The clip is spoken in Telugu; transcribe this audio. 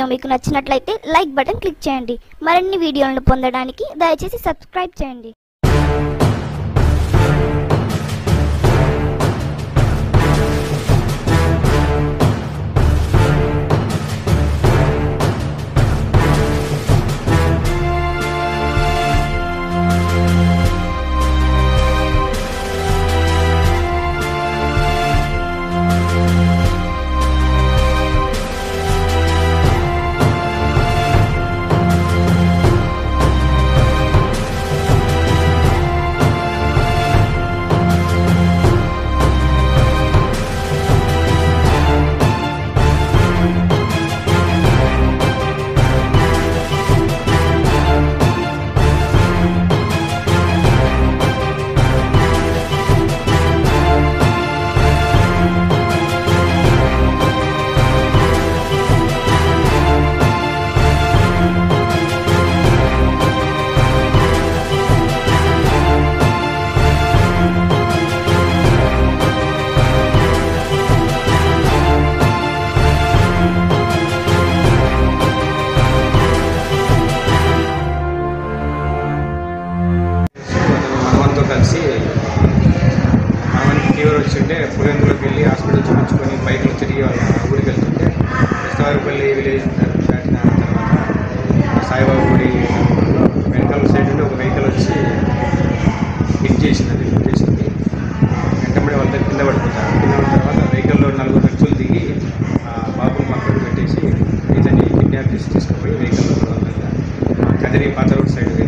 వీడియో మీకు నచ్చినట్లయితే లైక్ బటన్ క్లిక్ చేయండి మరిన్ని వీడియోలను పొందడానికి దయచేసి సబ్స్క్రైబ్ చేయండి మనవంతో కలిసి మనవనికి ఫీవర్ వచ్చింటే పులివెందులోకి వెళ్ళి హాస్పిటల్ చూపించుకొని బైక్లో తిరిగి వాళ్ళ ఊరికి వెళ్తుంటే కృష్ణవారిపల్లి విలేజ్ దాటిన తర్వాత సాయిబాబా గుడి వెనకాల సైడ్ నుండి ఒక వెహికల్ వచ్చి హిట్ చేసింది హిట్ చేసింది వెంటబడి వాళ్ళ దగ్గర కింద పడిపోతారు కింద పడిన తర్వాత వెహికల్లో నలుగురు వ్యక్తులు దిగి ఆ బాబుని పక్కన పెట్టేసి ఇతన్ని కిడ్నాప్ చేసి తీసుకుపోయి వెహికల్లో కదిరి పాత రోడ్ సైడ్